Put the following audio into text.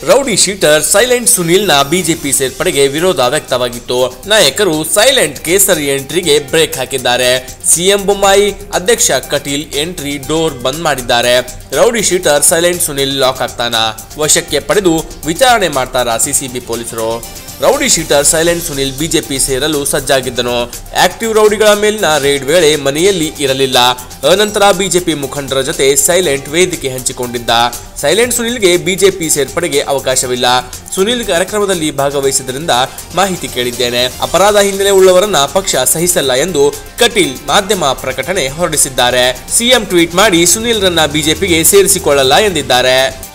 rowdy sheeter silent ಸುನಿಲ್ನ BJP ಸೇರ್ಪಡೆಗೆ ವಿರೋಧ ವ್ಯಕ್ತವಾಗಿತ್ತು ನಾಯಕರು ಸೈಲೆಂಟ್ ಕೇಸರಿ ಎಂಟ್ರಿಗೆ ಬ್ರೇಕ್ ಹಾಕಿದ್ದಾರೆ ಸಿಎಂ ಬೊಮ್ಮಾಯಿ ಅಧ್ಯಕ್ಷ ಕಟೀಲ್ ಎಂಟ್ರಿ ಡೋರ್ ಬಂದ್ ಮಾಡಿದ್ದಾರೆ rowdy sheeter silent Sunil lock ಆಗ್ತಾನ ವಶಕ್ಕೆ ಪಡೆದು ವಿಚಾರಣೆ ಮಾಡ್ತಾರ ಸಿಸಿಬಿ ಪೊಲೀಸರು rowdy sheeter silent Sunil BJP ಸೇರಲು ಸಜ್ಜಾಗಿದ್ದನು ಆಕ್ಟಿವ್ ರೌಡಿಗಳ ಮೇಲಿನ ರೇಡ್ ವೇಳೆ ಮನೆಯಲ್ಲಿ ಇರಲಿಲ್ಲ ಅನಂತರ ಬಿಜೆಪಿ ಮುಖಂಡರ ಜೊತೆ ಸೈಲೆಂಟ್ ವೇದಿಕೆ ಹಂಚಿಕೊಂಡಿದ್ದ ಸೈಲೆಂಟ್ ಸುನಿಲ್ಗೆ ಬಿಜೆಪಿ ಸೇರ್ಪಡೆಗೆ ಅವಕಾಶವಿಲ್ಲ ಸುನಿಲ್ ಕಾರ್ಯಕ್ರಮದಲ್ಲಿ ಭಾಗವಹಿಸಿದ್ರಿಂದ ಮಾಹಿತಿ ಕೇಳಿದ್ದೇನೆ ಅಪರಾಧ ಹಿನ್ನೆಲೆ ಉಳ್ಳವರನ್ನ ಪಕ್ಷ ಸಹಿಸಲ್ಲ ಎಂದು ಕಟೀಲ್ ಮಾಧ್ಯಮ ಪ್ರಕಟಣೆ ಹೊರಡಿಸಿದ್ದಾರೆ ಸಿಎಂ ಟ್ವೀಟ್ ಮಾಡಿ ಸುನಿಲ್ ರನ್ನ ಬಿಜೆಪಿಗೆ ಸೇರಿಸಿಕೊಳ್ಳಲ್ಲ ಎಂದಿದ್ದಾರೆ